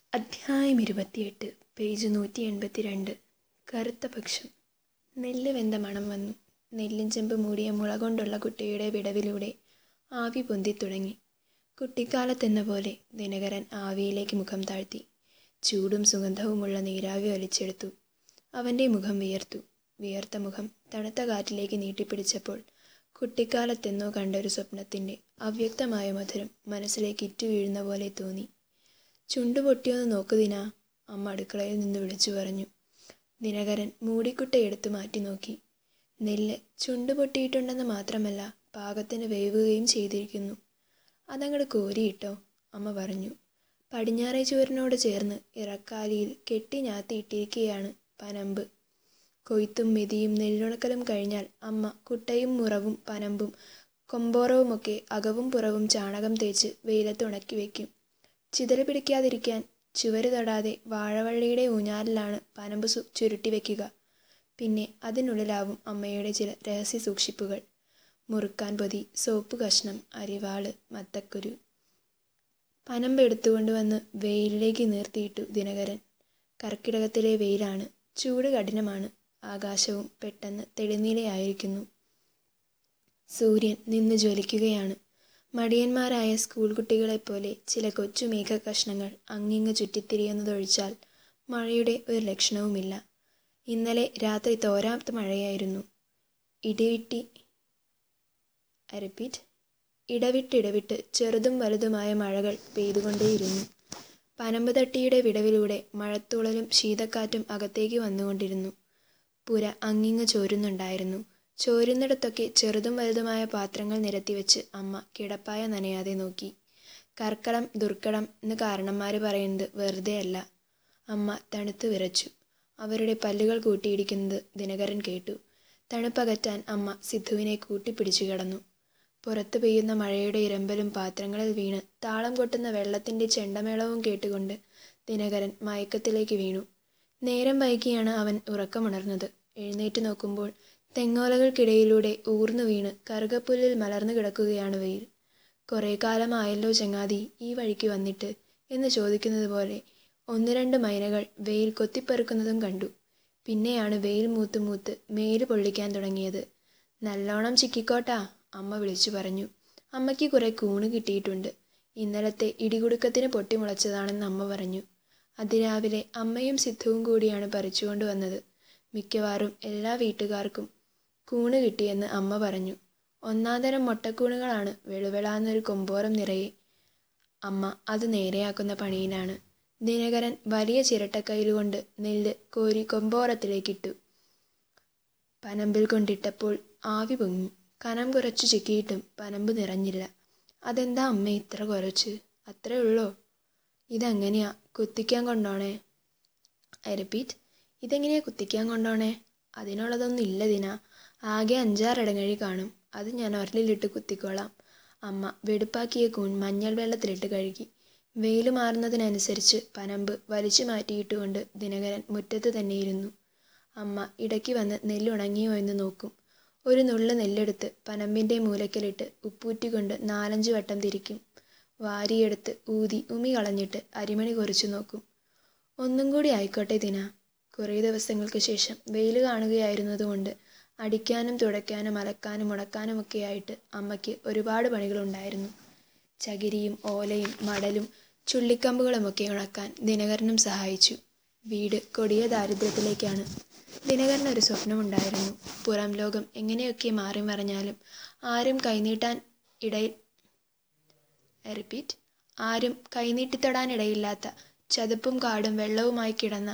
അധ്യായം ഇരുപത്തിയെട്ട് പേജ് നൂറ്റി എൺപത്തി രണ്ട് കറുത്ത പക്ഷം നെല്ല് വെന്ത മണം വന്നു നെല്ലിൻ ചെമ്പ് മൂടിയ മുള കൊണ്ടുള്ള കുട്ടിയുടെ വിടവിലൂടെ ആവി പൊന്തി തുടങ്ങി കുട്ടിക്കാലത്തെന്ന പോലെ ദിനകരൻ ആവിയിലേക്ക് മുഖം താഴ്ത്തി ചൂടും സുഗന്ധവുമുള്ള നീരാവി വലിച്ചെടുത്തു അവൻ്റെ മുഖം വിയർത്തു വിയർത്ത മുഖം തണുത്ത കാറ്റിലേക്ക് നീട്ടിപ്പിടിച്ചപ്പോൾ കുട്ടിക്കാലത്തെന്നോ കണ്ടൊരു സ്വപ്നത്തിൻ്റെ അവ്യക്തമായ മധുരം മനസ്സിലേക്ക് ഇറ്റു വീഴുന്ന പോലെ തോന്നി ചുണ്ടു പൊട്ടിയൊന്ന് നോക്കുതിനാ അമ്മ അടുക്കളയിൽ നിന്ന് വിളിച്ചു പറഞ്ഞു ദിനകരൻ മൂടിക്കുട്ടയെടുത്ത് മാറ്റി നോക്കി നെല്ല് ചുണ്ടു പൊട്ടിയിട്ടുണ്ടെന്ന് മാത്രമല്ല പാകത്തിന് വേവുകയും ചെയ്തിരിക്കുന്നു അതങ്ങട് കോരിയിട്ടോ അമ്മ പറഞ്ഞു പടിഞ്ഞാറേ ചുവരിനോട് ചേർന്ന് ഇറക്കാലിയിൽ കെട്ടി ഞാത്തിയിട്ടിരിക്കുകയാണ് പനമ്പ് കൊയ്ത്തും മെതിയും നെല്ലുണക്കലും കഴിഞ്ഞാൽ അമ്മ കുട്ടയും മുറവും പനമ്പും കൊമ്പോറവുമൊക്കെ അകവും പുറവും ചാണകം തേച്ച് വെയിലത്ത് ഉണക്കി വയ്ക്കും ചിതറി പിടിക്കാതിരിക്കാൻ ചുവര് തൊടാതെ വാഴവള്ളിയുടെ ഊഞ്ഞാലിലാണ് പനമ്പ് സു ചുരുട്ടി വയ്ക്കുക പിന്നെ അതിനുള്ളിലാവും അമ്മയുടെ ചില രഹസ്യ സൂക്ഷിപ്പുകൾ മുറുക്കാൻ പൊതി സോപ്പ് കഷ്ണം അരിവാള് മത്തക്കുരു പനമ്പ് എടുത്തുകൊണ്ട് വന്ന് വെയിലിലേക്ക് നിർത്തിയിട്ടു ദിനകരൻ കർക്കിടകത്തിലെ വെയിലാണ് ചൂട് കഠിനമാണ് ആകാശവും പെട്ടെന്ന് തെളിനീലയായിരിക്കുന്നു സൂര്യൻ നിന്ന് ജ്വലിക്കുകയാണ് മടിയന്മാരായ സ്കൂൾ കുട്ടികളെപ്പോലെ ചില കൊച്ചു മേഘ കഷ്ണങ്ങൾ അങ്ങിങ്ങ് ചുറ്റിത്തിരിയുന്നതൊഴിച്ചാൽ മഴയുടെ ഒരു ലക്ഷണവുമില്ല ഇന്നലെ രാത്രി തോരാത്ത മഴയായിരുന്നു ഇടിവിട്ടി റിപ്പീറ്റ് ഇടവിട്ടിടവിട്ട് ചെറുതും വലുതുമായ മഴകൾ പെയ്തുകൊണ്ടേയിരുന്നു പനമ്പ് തട്ടിയുടെ വിടവിലൂടെ മഴത്തുള്ളലും ശീതക്കാറ്റും അകത്തേക്ക് വന്നുകൊണ്ടിരുന്നു പുര അങ്ങിങ്ങ് ചോരുന്നുണ്ടായിരുന്നു ചോരുന്നിടത്തൊക്കെ ചെറുതും വലുതുമായ പാത്രങ്ങൾ നിരത്തിവെച്ച് അമ്മ കിടപ്പായ നനയാതെ നോക്കി കർക്കടം ദുർക്കടം എന്ന് കാരണന്മാർ പറയുന്നത് വെറുതെ അല്ല അമ്മ തണുത്തു വിറച്ചു അവരുടെ പല്ലുകൾ കൂട്ടിയിടിക്കുന്നത് ദിനകരൻ കേട്ടു തണുപ്പകറ്റാൻ അമ്മ സിദ്ധുവിനെ കൂട്ടിപ്പിടിച്ചു കിടന്നു പുറത്തു പെയ്യുന്ന മഴയുടെ ഇരമ്പലും പാത്രങ്ങളിൽ വീണ് താളം കൊട്ടുന്ന വെള്ളത്തിൻ്റെ ചെണ്ടമേളവും കേട്ടുകൊണ്ട് ദിനകരൻ മയക്കത്തിലേക്ക് വീണു നേരം വൈകിയാണ് അവൻ ഉറക്കമുണർന്നത് എഴുന്നേറ്റ് നോക്കുമ്പോൾ തെങ്ങോലകൾക്കിടയിലൂടെ ഊർന്നു വീണ് കറുകപ്പുല്ലിൽ മലർന്നു കിടക്കുകയാണ് വെയിൽ കുറേ കാലമായല്ലോ ചങ്ങാതി ഈ വഴിക്ക് വന്നിട്ട് എന്ന് ചോദിക്കുന്നത് പോലെ ഒന്ന് രണ്ട് മൈനകൾ വെയിൽ കൊത്തിപ്പെറുക്കുന്നതും കണ്ടു പിന്നെയാണ് വെയിൽ മൂത്ത് മൂത്ത് മേല് പൊള്ളിക്കാൻ തുടങ്ങിയത് നല്ലോണം ചിക്കിക്കോട്ടാ അമ്മ വിളിച്ചു പറഞ്ഞു അമ്മയ്ക്ക് കുറെ കൂണ് കിട്ടിയിട്ടുണ്ട് ഇന്നലത്തെ ഇടികുടുക്കത്തിന് പൊട്ടിമുളച്ചതാണെന്ന് അമ്മ പറഞ്ഞു അതിരാവിലെ അമ്മയും സിദ്ധുവും കൂടിയാണ് പറിച്ചുകൊണ്ട് വന്നത് മിക്കവാറും എല്ലാ വീട്ടുകാർക്കും കൂണ് കിട്ടിയെന്ന് അമ്മ പറഞ്ഞു ഒന്നാന്തരം മൊട്ടക്കൂണുകളാണ് വെളുവെളാന്നൊരു കൊമ്പോറം നിറയെ അമ്മ അത് നേരെയാക്കുന്ന പണിയിലാണ് ദിനകരൻ വലിയ ചിരട്ടക്കയിലുകൊണ്ട് നെല്ല് കോരി കൊമ്പോറത്തിലേക്കിട്ടു പനമ്പിൽ കൊണ്ടിട്ടപ്പോൾ ആവി പൊങ്ങി കനം കുറച്ചു ചിക്കിയിട്ടും പനമ്പ് നിറഞ്ഞില്ല അതെന്താ അമ്മ ഇത്ര കുറച്ച് അത്രേ ഉള്ളോ ഇതെങ്ങനെയാ കുത്തിക്കാൻ കൊണ്ടോണേ ഐ റിപ്പീറ്റ് ഇതെങ്ങനെയാ കുത്തിക്കാൻ കൊണ്ടോണേ അതിനുള്ളതൊന്നും ഇല്ല ദിന ആകെ അഞ്ചാറിടങ്ങഴി കാണും അത് ഞാൻ ഒരലിലിട്ട് കുത്തിക്കോളാം അമ്മ വെടുപ്പാക്കിയ കൂൺ മഞ്ഞൾ വെള്ളത്തിലിട്ട് കഴുകി വെയിൽ മാറുന്നതിനനുസരിച്ച് പനമ്പ് വലിച്ചു മാറ്റിയിട്ടുകൊണ്ട് ദിനകരൻ മുറ്റത്ത് തന്നെയിരുന്നു അമ്മ ഇടയ്ക്ക് വന്ന് നെല്ലുണങ്ങിയോ എന്ന് നോക്കും ഒരു നുള്ള നെല്ലെടുത്ത് പനമ്പിൻ്റെ മൂലക്കലിട്ട് ഉപ്പൂറ്റിക്കൊണ്ട് നാലഞ്ച് വട്ടം തിരിക്കും വാരിയെടുത്ത് ഊതി ഉമി കളഞ്ഞിട്ട് അരിമണി കുറിച്ചു നോക്കും ഒന്നും കൂടി ആയിക്കോട്ടെ ദിന കുറേ ദിവസങ്ങൾക്ക് ശേഷം വെയിൽ കാണുകയായിരുന്നതുകൊണ്ട് അടിക്കാനും തുടയ്ക്കാനും അലക്കാനും ഉണക്കാനും ഒക്കെ ആയിട്ട് അമ്മയ്ക്ക് ഒരുപാട് പണികളുണ്ടായിരുന്നു ചകിരിയും ഓലയും മടലും ചുള്ളിക്കമ്പുകളുമൊക്കെ ഉണക്കാൻ ദിനകരനും സഹായിച്ചു വീട് കൊടിയ ദാരിദ്ര്യത്തിലേക്കാണ് ദിനകരന് ഒരു സ്വപ്നമുണ്ടായിരുന്നു പുറം ലോകം എങ്ങനെയൊക്കെ മാറി മറിഞ്ഞാലും ആരും കൈനീട്ടാൻ ഇടയിൽ റിപ്പീറ്റ് ആരും കൈനീട്ടിത്തൊടാനിടയില്ലാത്ത ചതുപ്പും കാടും വെള്ളവുമായി കിടന്ന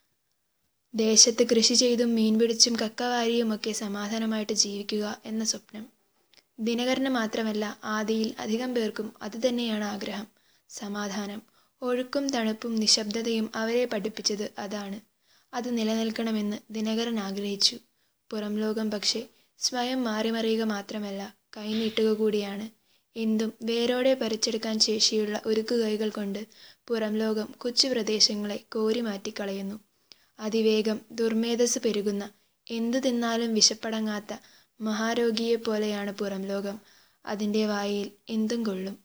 ദേശത്ത് കൃഷി ചെയ്തും മീൻ പിടിച്ചും കക്കവാരിയുമൊക്കെ സമാധാനമായിട്ട് ജീവിക്കുക എന്ന സ്വപ്നം ദിനകരന് മാത്രമല്ല ആദിയിൽ അധികം പേർക്കും അതുതന്നെയാണ് ആഗ്രഹം സമാധാനം ഒഴുക്കും തണുപ്പും നിശബ്ദതയും അവരെ പഠിപ്പിച്ചത് അതാണ് അത് നിലനിൽക്കണമെന്ന് ദിനകരൻ ആഗ്രഹിച്ചു പുറം ലോകം പക്ഷേ സ്വയം മാറിമറിയുക മാത്രമല്ല കൈനീട്ടുക കൂടിയാണ് എന്തും വേരോടെ പറിച്ചെടുക്കാൻ ശേഷിയുള്ള ഉരുക്കു കൈകൾ കൊണ്ട് പുറം ലോകം കൊച്ചു പ്രദേശങ്ങളെ കോരി മാറ്റിക്കളയുന്നു അതിവേഗം ദുർമേധസ് പെരുകുന്ന എന്തു തിന്നാലും വിശപ്പടങ്ങാത്ത മഹാരോഗിയെപ്പോലെയാണ് പുറം ലോകം അതിൻ്റെ വായിൽ എന്തും കൊള്ളും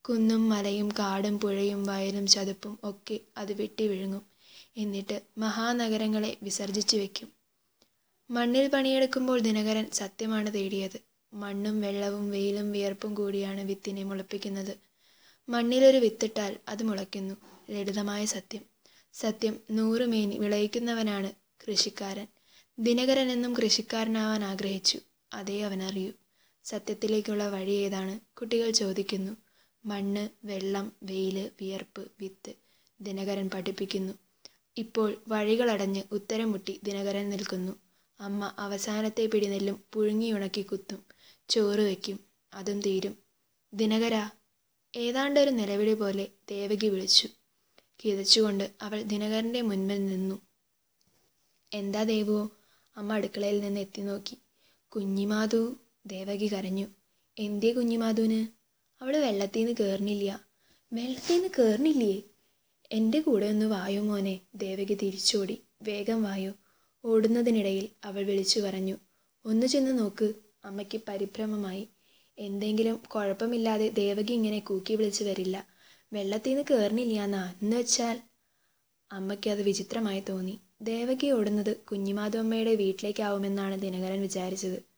കുന്നും മലയും കാടും പുഴയും വയലും ചതുപ്പും ഒക്കെ അത് വെട്ടി വിഴുങ്ങും എന്നിട്ട് മഹാനഗരങ്ങളെ വിസർജിച്ചു വെക്കും മണ്ണിൽ പണിയെടുക്കുമ്പോൾ ദിനകരൻ സത്യമാണ് തേടിയത് മണ്ണും വെള്ളവും വെയിലും വിയർപ്പും കൂടിയാണ് വിത്തിനെ മുളപ്പിക്കുന്നത് മണ്ണിലൊരു വിത്തിട്ടാൽ അത് മുളയ്ക്കുന്നു ലളിതമായ സത്യം സത്യം നൂറുമേനി വിളയിക്കുന്നവനാണ് കൃഷിക്കാരൻ ദിനകരൻ എന്നും കൃഷിക്കാരനാവാൻ ആഗ്രഹിച്ചു അതേ അവനറിയൂ സത്യത്തിലേക്കുള്ള വഴി ഏതാണ് കുട്ടികൾ ചോദിക്കുന്നു മണ്ണ് വെള്ളം വെയില് വിയർപ്പ് വിത്ത് ദിനകരൻ പഠിപ്പിക്കുന്നു ഇപ്പോൾ വഴികളടഞ്ഞ് ഉത്തരം മുട്ടി ദിനകരൻ നിൽക്കുന്നു അമ്മ അവസാനത്തെ പിടിനെല്ലും പുഴുങ്ങിയുണക്കി കുത്തും ചോറ് വയ്ക്കും അതും തീരും ദിനകര ഏതാണ്ടൊരു നിലവിളി പോലെ ദേവകി വിളിച്ചു കിതച്ചുകൊണ്ട് അവൾ ദിനകരൻ്റെ മുൻപിൽ നിന്നു എന്താ ദേവുവോ അമ്മ അടുക്കളയിൽ നിന്ന് എത്തി നോക്കി കുഞ്ഞിമാധു ദേവകി കരഞ്ഞു എന്തേ കുഞ്ഞിമാധുവിന് അവൾ വെള്ളത്തിൽ നിന്ന് കയറണില്ല വെള്ളത്തിൽ നിന്ന് കയറണില്ലേ എൻ്റെ കൂടെ ഒന്ന് വായോ മോനെ ദേവകി തിരിച്ചോടി വേഗം വായോ ഓടുന്നതിനിടയിൽ അവൾ വിളിച്ചു പറഞ്ഞു ഒന്ന് ചെന്ന് നോക്ക് അമ്മയ്ക്ക് പരിഭ്രമമായി എന്തെങ്കിലും കുഴപ്പമില്ലാതെ ദേവകി ഇങ്ങനെ കൂക്കി വിളിച്ച് വരില്ല വെള്ളത്തിൽ നിന്ന് കയറണില്ലാന്നാ എന്ന് വെച്ചാൽ അമ്മയ്ക്ക് അത് വിചിത്രമായി തോന്നി ദേവകി ഓടുന്നത് കുഞ്ഞിമാധവമ്മയുടെ വീട്ടിലേക്കാവുമെന്നാണ് ദിനകരൻ വിചാരിച്ചത്